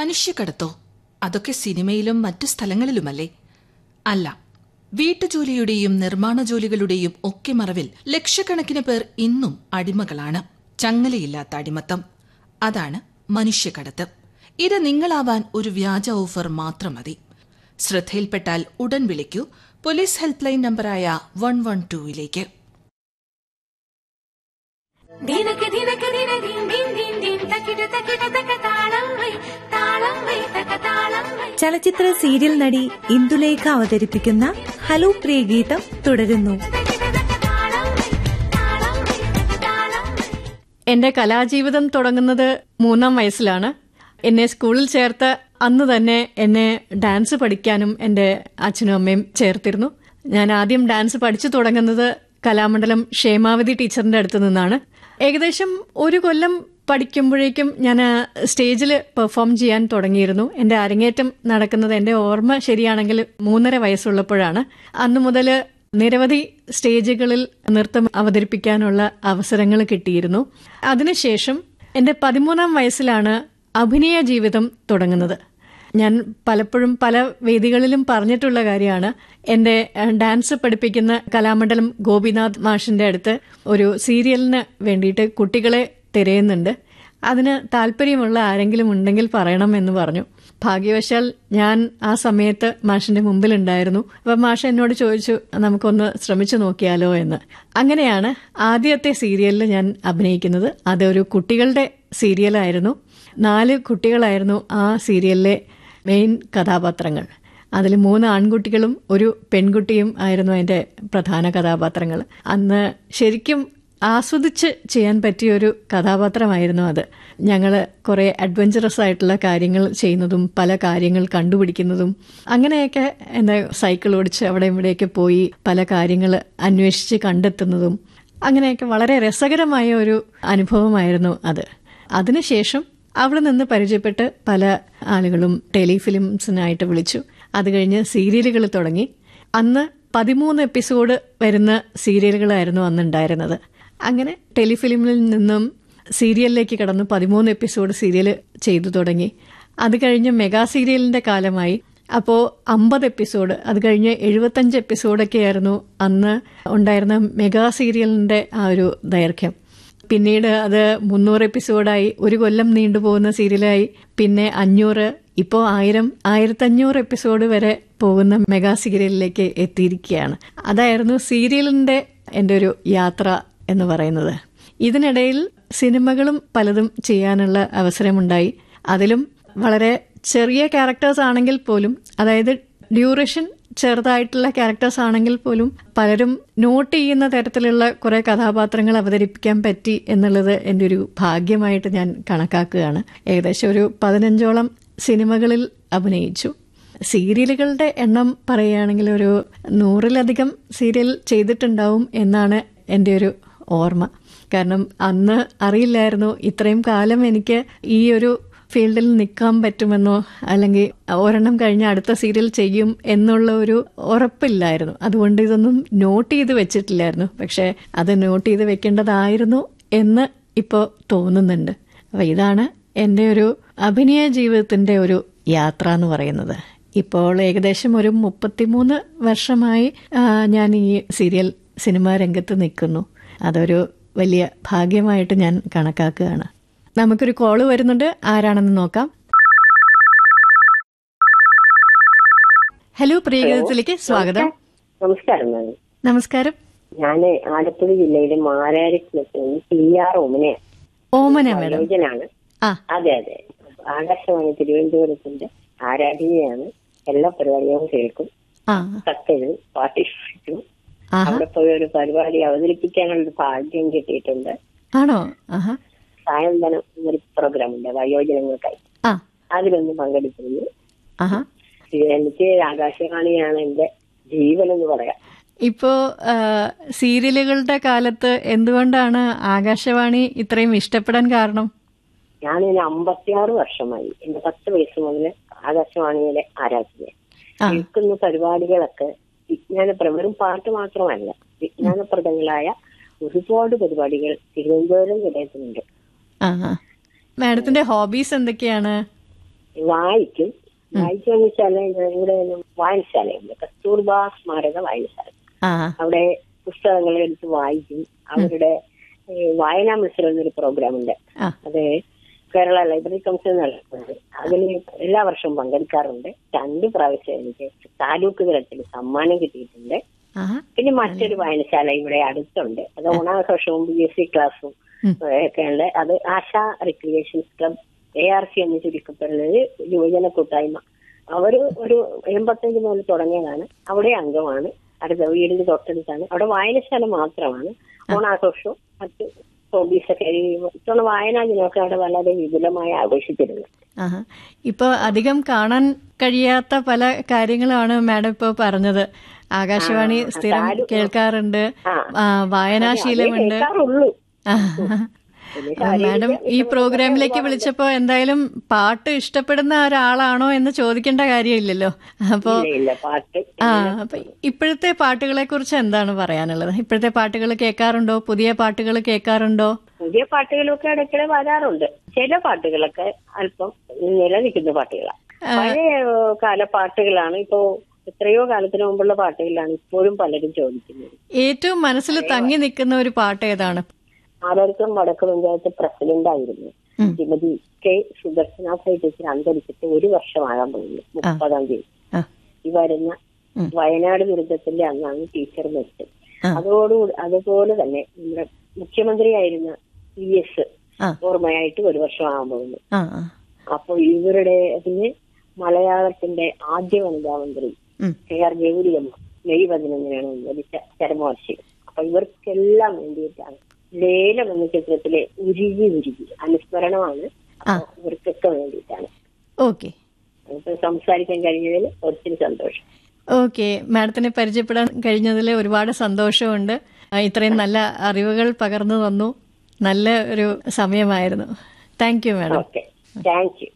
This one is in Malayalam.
മനുഷ്യക്കടത്തോ അതൊക്കെ സിനിമയിലും മറ്റു സ്ഥലങ്ങളിലുമല്ലേ അല്ല വീട്ടുജോലിയുടെയും നിർമ്മാണ ജോലികളുടെയും ഒക്കെ മറവിൽ ലക്ഷക്കണക്കിന് പേർ ഇന്നും അടിമകളാണ് ചങ്ങലയില്ലാത്ത അടിമത്തം അതാണ് മനുഷ്യക്കടത്ത് ഇത് നിങ്ങളാവാൻ ഒരു വ്യാജ ഓഫർ മാത്രം മതി ശ്രദ്ധയിൽപ്പെട്ടാൽ ഉടൻ വിളിക്കൂ പോലീസ് ഹെൽപ്പ് ലൈൻ നമ്പറായ വൺ വൺ ടൂയിലേക്ക് ദിനക്ക് ദിനക്ക് ദിന ദിൻ ദിൻ ദിൻ ദിൻ തക്കിട തക്കിട തക്ക താളം വൈ താളം വൈ തക്ക താളം വൈ ചലച്ചിത്ര സീരിയൽ നടി ഇന്ദുലേഖ അവതരിപ്പിക്കുന്ന ഹലോ പ്രിയ ഗീതം തുടരുന്നു തക്കിട തക്ക താളം വൈ താളം വൈ തക്ക താളം വൈ എന്റെ കലാജീവിതം തുടങ്ങുന്നത് മൂന്നാം വയസ്സിലാണ് എന്നെ സ്കൂളിൽ ചേർത്ത് അന്ന് തന്നെ എന്നെ ഡാൻസ് പഠിക്കാനും എന്റെ അച്ഛനും അമ്മയും ചേർത്തിരുന്നു ഞാൻ ആദ്യം ഡാൻസ് പഠിച്ചു തുടങ്ങുന്നത് കലാമണ്ഡലം ക്ഷേമാവതി ടീച്ചറിന്റെ അടുത്ത് നിന്നാണ് ഏകദേശം ഒരു കൊല്ലം പഠിക്കുമ്പോഴേക്കും ഞാൻ സ്റ്റേജിൽ പെർഫോം ചെയ്യാൻ തുടങ്ങിയിരുന്നു എന്റെ അരങ്ങേറ്റം നടക്കുന്നത് എന്റെ ഓർമ്മ ശരിയാണെങ്കിൽ മൂന്നര വയസ്സുള്ളപ്പോഴാണ് അന്നു മുതൽ നിരവധി സ്റ്റേജുകളിൽ നൃത്തം അവതരിപ്പിക്കാനുള്ള അവസരങ്ങൾ കിട്ടിയിരുന്നു അതിനുശേഷം എന്റെ പതിമൂന്നാം വയസ്സിലാണ് അഭിനയ ജീവിതം തുടങ്ങുന്നത് ഞാൻ പലപ്പോഴും പല വേദികളിലും പറഞ്ഞിട്ടുള്ള കാര്യമാണ് എന്റെ ഏഹ്, ഡാൻസ് പഠിപ്പിക്കുന്ന കലാമണ്ഡലം ഗോപിനാഥ് മാഷിന്റെ അടുത്ത് ഒരു സീരിയലിന് വേണ്ടിയിട്ട് കുട്ടികളെ തിരയുന്നുണ്ട് അതിന് താല്പര്യമുള്ള ആരെങ്കിലും ഉണ്ടെങ്കിൽ പറയണം എന്ന് പറഞ്ഞു ഭാഗ്യവശാൽ ഞാൻ ആ സമയത്ത് മാഷിന്റെ മുമ്പിലുണ്ടായിരുന്നു അപ്പൊ മാഷ് എന്നോട് ചോദിച്ചു നമുക്കൊന്ന് ശ്രമിച്ചു നോക്കിയാലോ എന്ന് അങ്ങനെയാണ് ആദ്യത്തെ സീരിയലിൽ ഞാൻ അഭിനയിക്കുന്നത് അതൊരു കുട്ടികളുടെ സീരിയലായിരുന്നു നാല് കുട്ടികളായിരുന്നു ആ സീരിയലിലെ മെയിൻ കഥാപാത്രങ്ങൾ അതിൽ മൂന്ന് ആൺകുട്ടികളും ഒരു പെൺകുട്ടിയും ആയിരുന്നു അതിന്റെ പ്രധാന കഥാപാത്രങ്ങൾ അന്ന് ശരിക്കും ആസ്വദിച്ച് ചെയ്യാൻ പറ്റിയ ഒരു കഥാപാത്രമായിരുന്നു അത് ഞങ്ങൾ കുറേ അഡ്വഞ്ചറസ് ആയിട്ടുള്ള കാര്യങ്ങൾ ചെയ്യുന്നതും പല കാര്യങ്ങൾ കണ്ടുപിടിക്കുന്നതും അങ്ങനെയൊക്കെ എന്താ സൈക്കിൾ ഓടിച്ച് അവിടെ ഇവിടെയൊക്കെ പോയി പല കാര്യങ്ങൾ അന്വേഷിച്ച് കണ്ടെത്തുന്നതും അങ്ങനെയൊക്കെ വളരെ രസകരമായ ഒരു അനുഭവമായിരുന്നു അത് അതിനുശേഷം അവിടെ നിന്ന് പരിചയപ്പെട്ട് പല ആളുകളും ടെലിഫിലിംസിനായിട്ട് വിളിച്ചു അത് കഴിഞ്ഞ് സീരിയലുകൾ തുടങ്ങി അന്ന് പതിമൂന്ന് എപ്പിസോഡ് വരുന്ന സീരിയലുകളായിരുന്നു അന്ന് ഉണ്ടായിരുന്നത് അങ്ങനെ ടെലിഫിലിമിൽ നിന്നും സീരിയലിലേക്ക് കടന്നു പതിമൂന്ന് എപ്പിസോഡ് സീരിയൽ ചെയ്തു തുടങ്ങി അത് കഴിഞ്ഞ് മെഗാ സീരിയലിന്റെ കാലമായി അപ്പോൾ അമ്പത് എപ്പിസോഡ് അത് കഴിഞ്ഞ് എഴുപത്തഞ്ച് എപ്പിസോഡൊക്കെ ആയിരുന്നു അന്ന് ഉണ്ടായിരുന്ന മെഗാ സീരിയലിന്റെ ആ ഒരു ദൈർഘ്യം പിന്നീട് അത് മുന്നൂറ് എപ്പിസോഡായി ഒരു കൊല്ലം നീണ്ടുപോകുന്ന സീരിയലായി പിന്നെ അഞ്ഞൂറ് ഇപ്പോൾ ആയിരം ആയിരത്തഞ്ഞൂറ് എപ്പിസോഡ് വരെ പോകുന്ന മെഗാ സീരിയലിലേക്ക് എത്തിയിരിക്കുകയാണ് അതായിരുന്നു സീരിയലിന്റെ എൻ്റെ ഒരു യാത്ര എന്ന് പറയുന്നത് ഇതിനിടയിൽ സിനിമകളും പലതും ചെയ്യാനുള്ള അവസരമുണ്ടായി അതിലും വളരെ ചെറിയ ക്യാരക്ടേഴ്സ് ആണെങ്കിൽ പോലും അതായത് ഡ്യൂറേഷൻ ചെറുതായിട്ടുള്ള ക്യാരക്ടേഴ്സ് ആണെങ്കിൽ പോലും പലരും നോട്ട് ചെയ്യുന്ന തരത്തിലുള്ള കുറെ കഥാപാത്രങ്ങൾ അവതരിപ്പിക്കാൻ പറ്റി എന്നുള്ളത് എൻ്റെ ഒരു ഭാഗ്യമായിട്ട് ഞാൻ കണക്കാക്കുകയാണ് ഏകദേശം ഒരു പതിനഞ്ചോളം സിനിമകളിൽ അഭിനയിച്ചു സീരിയലുകളുടെ എണ്ണം പറയുകയാണെങ്കിൽ ഒരു നൂറിലധികം സീരിയൽ ചെയ്തിട്ടുണ്ടാവും എന്നാണ് എൻ്റെ ഒരു ഓർമ്മ കാരണം അന്ന് അറിയില്ലായിരുന്നു ഇത്രയും കാലം എനിക്ക് ഈ ഒരു ഫീൽഡിൽ നിൽക്കാൻ പറ്റുമെന്നോ അല്ലെങ്കിൽ ഒരെണ്ണം കഴിഞ്ഞ് അടുത്ത സീരിയൽ ചെയ്യും എന്നുള്ള ഒരു ഉറപ്പില്ലായിരുന്നു അതുകൊണ്ട് ഇതൊന്നും നോട്ട് ചെയ്ത് വെച്ചിട്ടില്ലായിരുന്നു പക്ഷെ അത് നോട്ട് ചെയ്ത് വെക്കേണ്ടതായിരുന്നു എന്ന് ഇപ്പോൾ തോന്നുന്നുണ്ട് അപ്പൊ ഇതാണ് എൻ്റെ ഒരു അഭിനയ ജീവിതത്തിന്റെ ഒരു യാത്ര എന്ന് പറയുന്നത് ഇപ്പോൾ ഏകദേശം ഒരു മുപ്പത്തിമൂന്ന് വർഷമായി ആ, ഞാൻ ഈ സീരിയൽ സിനിമാ രംഗത്ത് നിൽക്കുന്നു അതൊരു വലിയ ഭാഗ്യമായിട്ട് ഞാൻ കണക്കാക്കുകയാണ് നമുക്കൊരു കോള് വരുന്നുണ്ട് ആരാണെന്ന് നോക്കാം ഹലോ പ്രിയഗീതത്തിലേക്ക് സ്വാഗതം നമസ്കാരം മാഡം നമസ്കാരം ഞാൻ ആലപ്പുഴ ജില്ലയിലെ മാരാരിക്കുളത്ത് പി ആർ ഓമനെ ഓമന മേഡം യോജനാണ് ആ അതെ അതെ ആകാശവാണി തിരുവനന്തപുരത്തിന്റെ ആരാധനയാണ് എല്ലാ പരിപാടികളും കേൾക്കും ആ കത്തെഴുതും പാർട്ടിസിപ്പേറ്റും ആഹാ അവിടെ പോയി ഒരു പരിപാടി അവതരിപ്പിക്കാനുള്ള ഒരു ഭാഗ്യം കിട്ടിയിട്ടുണ്ട് ആണോ ആഹാ സായന്തനം എന്നൊരു പ്രോഗ്രാം ഉണ്ട് വയോജനങ്ങൾക്കായി ആ അതിലൊന്ന് പങ്കെടുക്കുന്നു ആഹാ എനിക്ക് ആകാശവാണിയാണ് എന്റെ ജീവൻ എന്ന് പറയാം ഇപ്പോ ആ, സീരിയലുകളുടെ കാലത്ത് എന്തുകൊണ്ടാണ് ആകാശവാണി ഇത്രയും ഇഷ്ടപ്പെടാൻ കാരണം ഞാൻ ഇനി അമ്പത്തിയാറ് വർഷമായി എന്റെ പത്ത് വയസ്സ് മുതൽ ആകാശവാണിയിലെ ആരാധന ആ. കേൾക്കുന്ന പരിപാടികളൊക്കെ വിജ്ഞാനപ്ര വെറും പാട്ട് മാത്രമല്ല വിജ്ഞാനപ്രദങ്ങളായ ഒരുപാട് പരിപാടികൾ തിരുവനന്തപുരം നിലയത്തിലുണ്ട് ആ ആ. മാഡത്തിന്റെ ഹോബീസ് എന്തൊക്കെയാണ് വായിക്കും വായിക്കുമെന്ന് വെച്ചാല് ഇവിടെ ഒരു വായനശാലയുണ്ട് കസ്തൂർബ സ്മാരക വായനശാല ആ അവിടെ പുസ്തകങ്ങൾ എടുത്ത് വായിക്കും അവരുടെ ഏ, വായനാ മത്സരം എന്നൊരു പ്രോഗ്രാം ഉണ്ട് ആ. അത് കേരള ലൈബ്രറി കൗൺസിൽ നടത്തുന്നത് അതിൽ എല്ലാ വർഷവും പങ്കെടുക്കാറുണ്ട് രണ്ട് പ്രാവശ്യം എനിക്ക് താലൂക്ക് തലത്തിൽ സമ്മാനം കിട്ടിയിട്ടുണ്ട് ആ പിന്നെ മറ്റൊരു വായനശാല ഇവിടെ അടുത്തുണ്ട് അത് ഓണാഘോഷവും ബി എസ് സി ക്ലാസ്സും ഉം. ഒക്കെ ഉണ്ട് അത് Asha recreations club A R C എന്ന് ചുരുക്കപ്പെടുന്നത് യുവജന കൂട്ടായ്മ അവര് ഒരു എൺപത്തഞ്ച് മുതൽ തുടങ്ങിയതാണ് അവിടെ അംഗമാണ് അടുത്ത വീടിന് തൊട്ടടുത്താണ് അവിടെ വായനശാല മാത്രമാണ് ഓണാഘോഷവും മറ്റ് ഹോബീസൊക്കെ ഈ ഇത്തവണ വായനാ ദിനമൊക്കെ അവിടെ വളരെ വിപുലമായി ആഘോഷിച്ചിരുന്നു ആഹാ. ഇപ്പൊ അധികം കാണാൻ കഴിയാത്ത പല കാര്യങ്ങളാണ് മാഡം ഇപ്പൊ പറഞ്ഞത് ആകാശവാണി ആ, സ്ഥിരം താലൂ- കേൾക്കാറുണ്ട് ആ. ആ, വായനാശീലമുണ്ട് കേൾക്കാറുള്ളൂ ആ. പിന്നെ ആ, മാഡം ഈ ശാരീരിക പ്രോഗ്രാമിലേക്ക് വിളിച്ചപ്പോ എന്തായാലും പാട്ട് ഇഷ്ടപ്പെടുന്ന ഒരാളാണോ എന്ന് ചോദിക്കേണ്ട കാര്യമില്ലല്ലോ അപ്പോ ഇല്ല ഇല്ല പാട്ട് ആ അപ്പൊ ഇപ്പോഴത്തെ പാട്ടുകളെ കുറിച്ച് എന്താണ് പറയാനുള്ളത് ഇപ്പോഴത്തെ പാട്ടുകൾ കേൾക്കാറുണ്ടോ പുതിയ പാട്ടുകൾ കേൾക്കാറുണ്ടോ പുതിയ പാട്ടുകളൊക്കെ ഇടയ്ക്കിടെ വരാറുണ്ട് ചില പാട്ടുകളൊക്കെ അല്പം നിലനിൽക്കുന്ന പാട്ടുകളാണ് പഴയ ഏഹ്, കാല പാട്ടുകളാണ് ഇപ്പോ എത്രയോ കാലത്തിന് മുമ്പുള്ള പാട്ടുകളാണ് ഇപ്പോഴും പലരും ചോദിക്കുന്നത് ഏറ്റവും മനസ്സിൽ തങ്ങി നിൽക്കുന്ന ഒരു പാട്ട് ഏതാണ് ആരോഗ്യം വടക്ക് പഞ്ചായത്ത് പ്രസിഡന്റ് ആയിരുന്നു ഉം. ശ്രീമതി കെ സുദർശന ടീച്ചർ അന്തരിച്ചിട്ട് ഒരു വർഷമാകാൻ പോകുന്നു മുപ്പതാം തീയതി ആ, ഈ വരുന്ന ഉം. വയനാട് ദുരന്തത്തിന്റെ അന്നാണ് ടീച്ചർ മരിച്ചത് ആ. അതോടുകൂടി അതുപോലെ തന്നെ നമ്മുടെ മുഖ്യമന്ത്രിയായിരുന്ന പി എസ് ആ. ഓർമ്മയായിട്ട് ഒരു വർഷമാകാൻ പോകുന്നു ആ ആ അപ്പൊ ഇവരുടെ അതിന് മലയാളത്തിന്റെ ആദ്യ വനിതാ മന്ത്രി ഉം. കെ ആർ ഗൗരിയമ്മ മെയ് പതിനൊന്നിനാണ് മരിച്ച ചരമവാർഷികം അപ്പൊ ഇവർക്കെല്ലാം വേണ്ടിയിട്ടാണ് ലേലം എന്ന ചിത്രത്തിലെ ഉരുകി ഉരുകി അനുസ്മരണമാണ് അപ്പൊ ഇവർക്കൊക്കെ വേണ്ടിയിട്ടാണ് ഓക്കെ നമുക്ക് സംസാരിക്കാൻ കഴിഞ്ഞതിൽ ഒത്തിരി സന്തോഷം ഓക്കെ മാഡത്തിനെ പരിചയപ്പെടാൻ കഴിഞ്ഞതിൽ ഒരുപാട് സന്തോഷമുണ്ട് ആ, ഇത്രയും നല്ല അറിവുകൾ പകർന്നു തന്നു നല്ല ഒരു സമയമായിരുന്നു thank you madam okay thank U